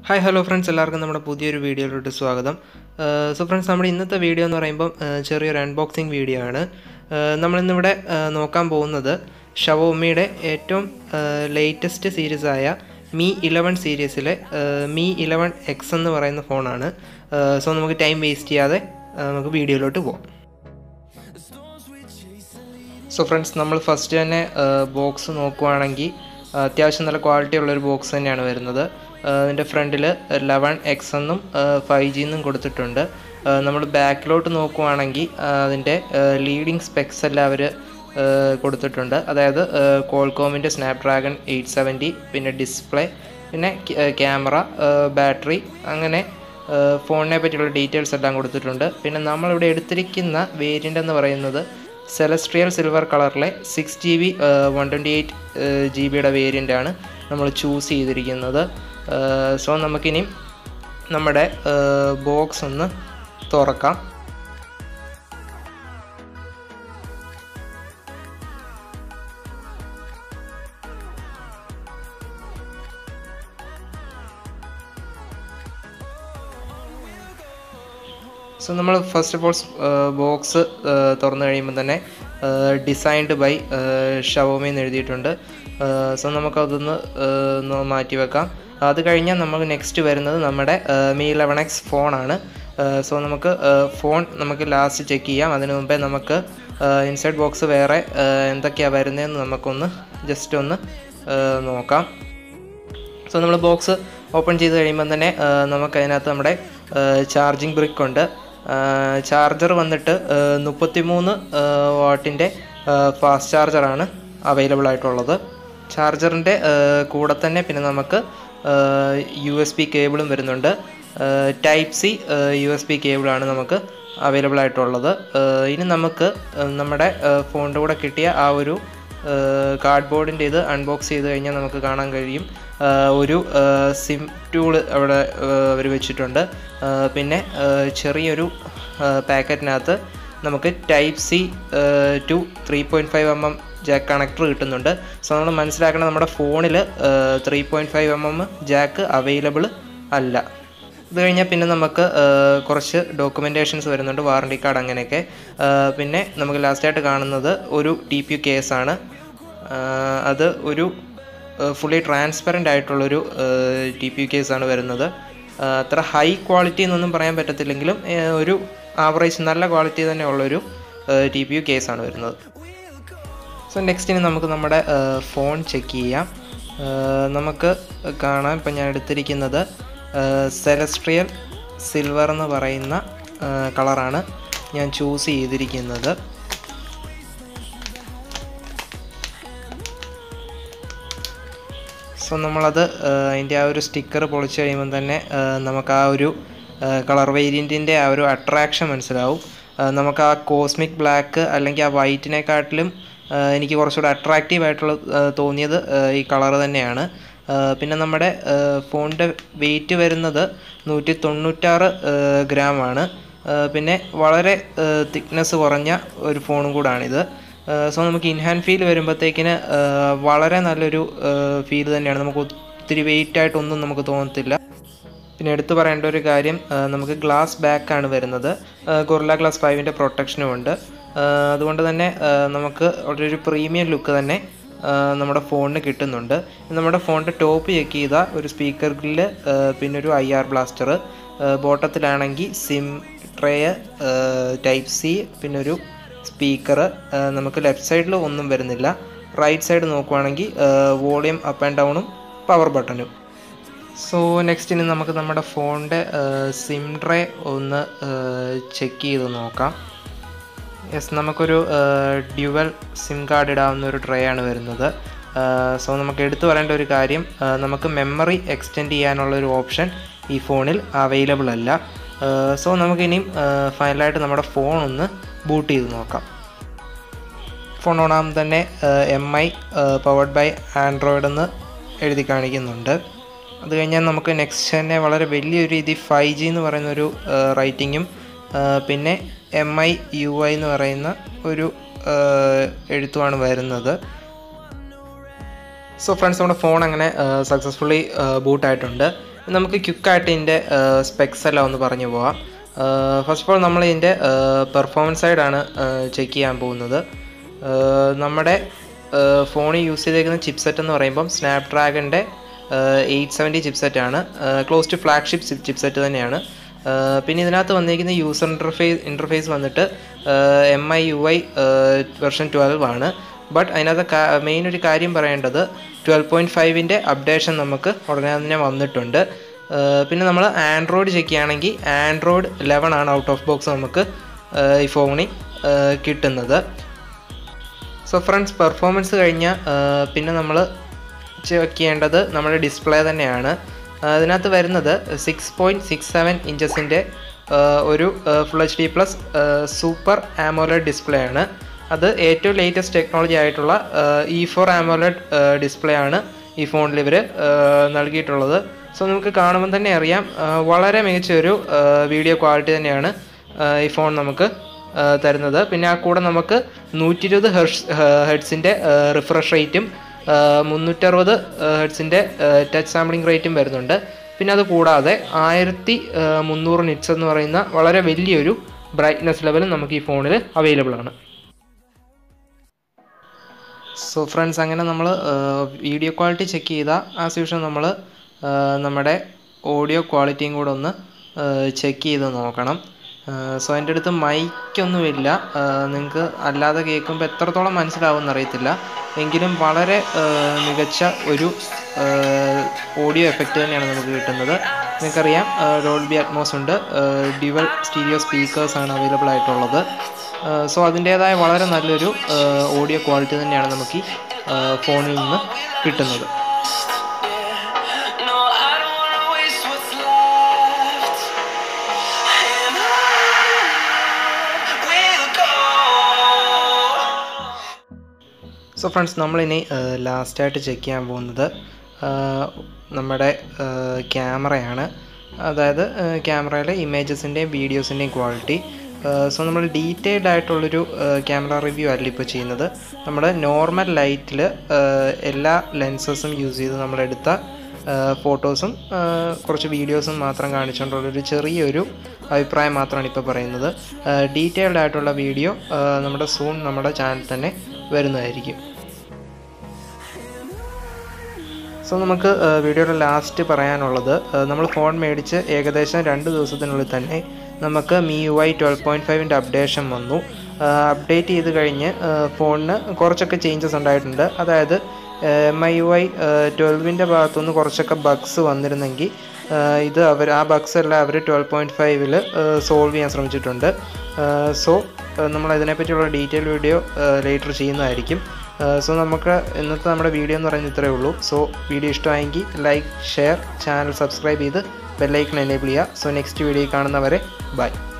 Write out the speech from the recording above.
hi hello friends എല്ലാവർക്കും നമ്മുടെ പുതിയൊരു വീഡിയോയിലോട്ട് സ്വാഗതം സോ ഫ്രണ്ട്സ് നമ്മുടെ ഇന്നത്തെ വീഡിയോ എന്ന് പറയുമ്പം ഏഹ് ചെറിയൊരു അൺബോക്സിങ് വീഡിയോ ആണ് ഏഹ് നമ്മളിന്നിവിടെ ഏഹ് നോക്കാൻ പോകുന്നത് ഷവോമിയുടെ ഏറ്റവും ലേറ്റസ്റ്റ് സീരീസായ മീ ഇലവൻ സീരീസിലെ മീ ഇലവൻ എക്സ് എന്ന് പറയുന്ന ഫോണാണ് സോ നമുക്ക് ടൈം വേസ്റ്റ് ചെയ്യാതെ ഏഹ് നമുക്ക് വീഡിയോയിലോട്ട് പോകാം സോ ഫ്രണ്ട്സ് നമ്മൾ ഫസ്റ്റ് തന്നെ ബോക്സ് നോക്കുവാണെങ്കിൽ അത്യാവശ്യം നല്ല ക്വാളിറ്റി ഉള്ളൊരു ബോക്സ് തന്നെയാണ് വരുന്നത് അതിൻ്റെ ഫ്രണ്ടിൽ ലെവൻ എക്സ് എന്നും ഫൈവ് ജി എന്നും കൊടുത്തിട്ടുണ്ട് നമ്മൾ ബാക്കിലോട്ട് നോക്കുവാണെങ്കിൽ അതിൻ്റെ ലീഡിങ് സ്പെക്സ് എല്ലാം അവർ കൊടുത്തിട്ടുണ്ട് അതായത് കോൾകോമിൻ്റെ സ്നാപ്ഡ്രാഗൺ എയ്റ്റ് സെവൻറ്റി പിന്നെ ഡിസ്പ്ലേ പിന്നെ ക്യാമറ ബാറ്ററി അങ്ങനെ ഫോണിനെ പറ്റിയുള്ള ഡീറ്റെയിൽസ് എല്ലാം കൊടുത്തിട്ടുണ്ട് പിന്നെ നമ്മളിവിടെ എടുത്തിരിക്കുന്ന വേരിയൻ്റ് എന്ന് പറയുന്നത് സെലസ്ട്രിയൽ സിൽവർ കളറിലെ six G B one twenty eight G ബിയുടെ വേരിയൻ്റ് ആണ് നമ്മൾ ചൂസ് ചെയ്തിരിക്കുന്നത് സോ നമുക്കിനി നമ്മുടെ ബോക്സ് ഒന്ന് തുറക്കാം സോ നമ്മൾ ഫസ്റ്റ് ഓഫ് ഓൾ ബോക്സ് തുറന്നു കഴിയുമ്പോൾ തന്നെ ഡിസൈൻഡ് ബൈ ഷവോമി എന്ന് എഴുതിയിട്ടുണ്ട് സോ നമുക്കതൊന്ന് ഒന്ന് മാറ്റി വെക്കാം അത് കഴിഞ്ഞാൽ നമുക്ക് നെക്സ്റ്റ് വരുന്നത് നമ്മുടെ മീ ഇലവൺ എക്സ് ഫോണാണ് സോ നമുക്ക് ഫോൺ നമുക്ക് ലാസ്റ്റ് ചെക്ക് ചെയ്യാം അതിനു മുമ്പേ നമുക്ക് ഇൻസൈഡ് ബോക്സ് വേറെ എന്തൊക്കെയാണ് വരുന്നതെന്ന് നമുക്കൊന്ന് ജസ്റ്റ് ഒന്ന് നോക്കാം സോ നമ്മൾ ബോക്സ് ഓപ്പൺ ചെയ്ത് കഴിയുമ്പോൾ തന്നെ നമുക്കതിനകത്ത് നമ്മുടെ ചാർജിങ് ബ്രിക്ക് ഉണ്ട് ചാർജർ വന്നിട്ട് മുപ്പത്തിമൂന്ന് വാട്ടിൻ്റെ ഫാസ്റ്റ് ചാർജറാണ് അവൈലബിൾ ആയിട്ടുള്ളത് ചാർജറിൻ്റെ കൂടെ തന്നെ പിന്നെ നമുക്ക് യു എസ് ബി കേബിളും വരുന്നുണ്ട് type C U S B കേബിളാണ് നമുക്ക് അവൈലബിൾ ആയിട്ടുള്ളത് ഇനി നമുക്ക് നമ്മുടെ ഫോണിൻ്റെ കൂടെ കിട്ടിയ ആ ഒരു കാർഡ്ബോർഡിൻ്റെ ഇത് അൺബോക്സ് ചെയ്ത് കഴിഞ്ഞാൽ നമുക്ക് കാണാൻ കഴിയും ഒരു സിം ടൂൾ അവിടെ അവർ വെച്ചിട്ടുണ്ട് പിന്നെ ചെറിയൊരു പാക്കറ്റിനകത്ത് നമുക്ക് type C to three point five M M jack connector കിട്ടുന്നുണ്ട് സോ നമ്മൾ മനസ്സിലാക്കണം നമ്മുടെ ഫോണിൽ three point five M M jack available അല്ല ഇത് കഴിഞ്ഞാൽ പിന്നെ നമുക്ക് കുറച്ച് ഡോക്യുമെൻറ്റേഷൻസ് വരുന്നുണ്ട് വാറണ്ടി കാർഡ് അങ്ങനെയൊക്കെ പിന്നെ നമുക്ക് ലാസ്റ്റായിട്ട് കാണുന്നത് ഒരു ടി പി യു കേസാണ് അത് ഒരു ഫുള്ളി ട്രാൻസ്പെറൻ്റ് ആയിട്ടുള്ളൊരു ടി പി യു കേസാണ് വരുന്നത് അത്ര ഹൈ ക്വാളിറ്റി എന്നൊന്നും പറയാൻ പറ്റത്തില്ലെങ്കിലും ഒരു ആവറേജ് നല്ല ക്വാളിറ്റി തന്നെ ഉള്ളൊരു ടി പി യു കേസാണ് വരുന്നത് സോ നെക്സ്റ്റ് ഇനി നമുക്ക് നമ്മുടെ ഫോൺ ചെക്ക് ചെയ്യാം നമുക്ക് കാണാം ഇപ്പം ഞാൻ എടുത്തിരിക്കുന്നത് സെലസ്ട്രിയൽ സിൽവർ എന്ന് പറയുന്ന കളറാണ് ഞാൻ ചൂസ് ചെയ്തിരിക്കുന്നത് സോ നമ്മളത് അതിൻ്റെ ആ ഒരു സ്റ്റിക്കർ പൊളിച്ച് കഴിയുമ്പം തന്നെ നമുക്ക് ആ ഒരു കളർ വേരിയൻറ്റിൻ്റെ ആ ഒരു അട്രാക്ഷൻ മനസ്സിലാവും നമുക്ക് ആ കോസ്മിക് ബ്ലാക്ക് അല്ലെങ്കിൽ ആ വൈറ്റിനെക്കാട്ടിലും എനിക്ക് കുറച്ചുകൂടെ അട്രാക്റ്റീവ് ആയിട്ടുള്ള തോന്നിയത് ഈ കളർ തന്നെയാണ് പിന്നെ നമ്മുടെ ഫോണിൻ്റെ വെയിറ്റ് വരുന്നത് നൂറ്റി തൊണ്ണൂറ്റാറ് ഗ്രാമാണ് പിന്നെ വളരെ തിക്നെസ് കുറഞ്ഞ ഒരു ഫോണും കൂടാണിത് സോ നമുക്ക് ഇൻഹാൻഡ് ഫീൽ വരുമ്പോഴത്തേക്കിന് വളരെ നല്ലൊരു ഫീൽ തന്നെയാണ് നമുക്ക് ഒത്തിരി വെയിറ്റ് ആയിട്ടൊന്നും നമുക്ക് തോന്നത്തില്ല പിന്നെ എടുത്തു പറയേണ്ട ഒരു കാര്യം നമുക്ക് ഗ്ലാസ് ബാക്കാണ് വരുന്നത് ഗൊറില്ല ഗ്ലാസ് ഫൈവിൻ്റെ പ്രൊട്ടക്ഷനും ഉണ്ട് അതുകൊണ്ട് തന്നെ നമുക്ക് വളരെ ഒരു പ്രീമിയം ലുക്ക് തന്നെ നമ്മുടെ ഫോണിന് കിട്ടുന്നുണ്ട് നമ്മുടെ ഫോണിൻ്റെ ടോപ്പ് ചെക്ക് ചെയ്ത ഒരു സ്പീക്കർ ഗ്രില്ല് പിന്നെ ഒരു ഐ ആർ ബ്ലാസ്റ്റർ ബോട്ടത്തിലാണെങ്കിൽ സിം ട്രേ ടൈപ്പ് സി പിന്നെ ഒരു സ്പീക്കർ നമുക്ക് ലെഫ്റ്റ് സൈഡിൽ ഒന്നും വരുന്നില്ല റൈറ്റ് സൈഡ് നോക്കുവാണെങ്കിൽ വോളിയം അപ്പ് ആൻഡ് ഡൗണും പവർ ബട്ടണും സോ നെക്സ്റ്റ് ഇനി നമുക്ക് നമ്മുടെ ഫോണിൻ്റെ സിം ട്രേ ഒന്ന് ചെക്ക് ചെയ്ത് നോക്കാം യെസ് നമുക്കൊരു ഡ്യുവൽ സിം കാർഡ് ഇടാവുന്ന ഒരു ട്രേ ആണ് വരുന്നത് സോ നമുക്ക് എടുത്തു പറയേണ്ട ഒരു കാര്യം നമുക്ക് മെമ്മറി എക്സ്റ്റെൻഡ് ചെയ്യാനുള്ള ഒരു ഓപ്ഷൻ ഈ ഫോണിൽ അവൈലബിൾ അല്ല സോ നമുക്കിനിയും ഫൈനലായിട്ട് നമ്മുടെ ഫോൺ ഒന്ന് ബൂട്ട് ചെയ്ത് നോക്കാം ഫോൺ ഓണാകുമ്പോൾ തന്നെ M I powered by Android എന്ന് എഴുതി കാണിക്കുന്നുണ്ട് അത് കഴിഞ്ഞാൽ നമുക്ക് നെക്സ്റ്റ് തന്നെ വളരെ വലിയൊരു രീതി ഫൈവ് ജി എന്ന് പറയുന്നൊരു റൈറ്റിങ്ങും പിന്നെ എം ഐ യു ഐ എന്ന് പറയുന്ന ഒരു എഴുത്തുമാണ് വരുന്നത് സോ ഫ്രണ്ട്സ് നമ്മുടെ ഫോൺ അങ്ങനെ സക്സസ്ഫുള്ളി ബൂട്ട് ആയിട്ടുണ്ട് നമുക്ക് ക്വിക്കായിട്ട് ഇതിൻ്റെ സ്പെക്സ് എല്ലാം ഒന്ന് പറഞ്ഞു പോവാം ഫസ്റ്റ് ഓഫ് ഓൾ നമ്മൾ ഇതിൻ്റെ പെർഫോമൻസ് സൈഡാണ് ചെക്ക് ചെയ്യാൻ പോകുന്നത് നമ്മുടെ ഫോണിൽ യൂസ് ചെയ്തേക്കുന്ന ചിപ്സെറ്റ് എന്ന് പറയുമ്പം സ്നാപ്ഡ്രാഗണിൻ്റെ എയ്റ്റ് സെവൻറ്റി ചിപ്സെറ്റാണ് ക്ലോസ് ടു ഫ്ലാഗ്ഷിപ്പ് ചിപ്സെറ്റ് തന്നെയാണ് പിന്നെ ഇതിനകത്ത് വന്നിരിക്കുന്ന യൂസർ ഇൻ്റർഫേസ് ഇൻ്റർഫേസ് വന്നിട്ട് M I U I version twelve ആണ് ബട്ട് അതിനകത്ത് മെയിൻ ഒരു കാര്യം പറയേണ്ടത് ട്വൽവ് പോയിൻറ്റ് ഫൈവിൻ്റെ അപ്ഡേഷൻ നമുക്ക് ഉടനെ തന്നെ വന്നിട്ടുണ്ട് പിന്നെ നമ്മൾ ആൻഡ്രോയിഡ് ചെക്ക് ചെയ്യുകയാണെങ്കിൽ ആൻഡ്രോയിഡ് ലെവൻ ആണ് ഔട്ട് ഓഫ് ബോക്സ് നമുക്ക് ഈ ഫോണിൽ കിട്ടുന്നത് സോ ഫ്രണ്ട്സ് പെർഫോമൻസ് കഴിഞ്ഞാൽ പിന്നെ നമ്മൾ ചെക്ക് ചെയ്യേണ്ടത് നമ്മുടെ ഡിസ്പ്ലേ തന്നെയാണ് അതിനകത്ത് വരുന്നത് സിക്സ് പോയിൻറ്റ് സിക്സ് സെവൻ ഇഞ്ചസിൻ്റെ ഒരു full H D plus super AMOLED display ആണ് അത് ഏറ്റവും ലേറ്റസ്റ്റ് ടെക്നോളജി ആയിട്ടുള്ള ഇ ഫോർ ആമോലഡ് ഡിസ്പ്ലേ ആണ് ഈ ഫോണിൽ ഇവർ നൽകിയിട്ടുള്ളത് സോ നമുക്ക് കാണുമ്പോൾ തന്നെ അറിയാം വളരെ മികച്ച ഒരു വീഡിയോ ക്വാളിറ്റി തന്നെയാണ് ഈ ഫോൺ നമുക്ക് തരുന്നത് പിന്നെ ആ കൂടെ നമുക്ക് നൂറ്റി ഇരുപത് ഹെർട്സ് ഹെഡ്സിൻ്റെ റിഫ്രഷ് റേറ്റും മുന്നൂറ്ററുപത് ഹെഡ്സിൻ്റെ ടച്ച് സാമ്പിളിംഗ് റേറ്റും വരുന്നുണ്ട് പിന്നെ അത് കൂടാതെ ആയിരത്തി മുന്നൂറ് നിറ്റ്സ് എന്ന് പറയുന്ന വളരെ വലിയൊരു ബ്രൈറ്റ്നെസ് ലെവലും നമുക്ക് ഈ ഫോണിൽ അവൈലബിൾ ആണ് സോ ഫ്രണ്ട്സ് അങ്ങനെ നമ്മൾ വീഡിയോ ക്വാളിറ്റി ചെക്ക് ചെയ്താൽ ആസ് യൂഷ്വൽ നമ്മൾ നമ്മുടെ ഓഡിയോ ക്വാളിറ്റിയും കൂടെ ഒന്ന് ചെക്ക് ചെയ്ത് നോക്കണം സോ എൻ്റെ അടുത്ത് മൈക്കൊന്നുമില്ല നിങ്ങൾക്ക് അല്ലാതെ കേൾക്കുമ്പോൾ എത്രത്തോളം മനസ്സിലാവുമെന്ന് അറിയത്തില്ല എങ്കിലും വളരെ മികച്ച ഒരു ഓഡിയോ എഫക്റ്റ് തന്നെയാണ് നമുക്ക് കിട്ടുന്നത് നിങ്ങൾക്കറിയാം ഡോൾബി അറ്റ്മോസ് ഉണ്ട് ഡ്യുവൽ സ്റ്റീരിയോ സ്പീക്കേഴ്സാണ് അവൈലബിൾ ആയിട്ടുള്ളത് സോ അതിൻ്റേതായ വളരെ നല്ലൊരു ഓഡിയോ ക്വാളിറ്റി തന്നെയാണ് നമുക്ക് ഈ ഫോണിൽ നിന്ന് കിട്ടുന്നത് സോ ഫ്രണ്ട്സ് നമ്മളിനി ലാസ്റ്റായിട്ട് ചെക്ക് ചെയ്യാൻ പോകുന്നത് നമ്മുടെ ക്യാമറയാണ് അതായത് ക്യാമറയിലെ ഇമേജസിൻ്റെയും വീഡിയോസിൻ്റെയും ക്വാളിറ്റി സോ നമ്മൾ ഡീറ്റെയിൽഡ് ആയിട്ടുള്ളൊരു ക്യാമറ റിവ്യൂ അല്ല ഇപ്പോൾ ചെയ്യുന്നത് നമ്മുടെ നോർമൽ ലൈറ്റിൽ എല്ലാ ലെൻസസും യൂസ് ചെയ്ത് നമ്മളെടുത്ത ഫോട്ടോസും കുറച്ച് വീഡിയോസും മാത്രം കാണിച്ചുകൊണ്ടുള്ളൊരു ചെറിയൊരു അഭിപ്രായം മാത്രമാണ് ഇപ്പോൾ പറയുന്നത് ഡീറ്റെയിൽഡ് ആയിട്ടുള്ള വീഡിയോ നമ്മുടെ സൂൺ നമ്മുടെ ചാനൽ തന്നെ വരുന്നതായിരിക്കും സോ നമുക്ക് വീഡിയോയുടെ ലാസ്റ്റ് പറയാനുള്ളത് നമ്മൾ ഫോൺ മേടിച്ച് ഏകദേശം രണ്ട് ദിവസത്തിനുള്ളിൽ തന്നെ നമുക്ക് Mi U I twelve point ഫൈവിൻ്റെ അപ്ഡേഷൻ വന്നു അപ്ഡേറ്റ് ചെയ്ത് കഴിഞ്ഞ് ഫോണിന് കുറച്ചൊക്കെ ചേഞ്ചസ് ഉണ്ടായിട്ടുണ്ട് അതായത് എം ഐ യു ഐ ട്വൽവിൻ്റെ ഭാഗത്തുനിന്ന് കുറച്ചൊക്കെ ബഗ്സ് വന്നിരുന്നെങ്കിൽ ഇത് അവർ ആ ബഗ്സ് എല്ലാം അവർ ട്വൽവ് പോയിൻറ്റ് ഫൈവിൽ സോൾവ് ചെയ്യാൻ ശ്രമിച്ചിട്ടുണ്ട് സോ നമ്മൾ ഇതിനെപ്പറ്റിയുള്ള ഡീറ്റെയിൽ വീഡിയോ ലേറ്റർ ചെയ്യുന്നതായിരിക്കും സോ നമുക്ക് ഇന്നത്തെ നമ്മുടെ വീഡിയോ എന്ന് പറയുന്നത് ഇത്രയേ ഉള്ളൂ സോ വീഡിയോ ഇഷ്ടമായെങ്കിൽ ലൈക്ക് ഷെയർ ചാനൽ സബ്സ്ക്രൈബ് ചെയ്ത് ബെല്ലൈക്കൺ എനേബിൾ ചെയ്യുക സോ നെക്സ്റ്റ് വീഡിയോ കാണുന്നവരെ ബൈ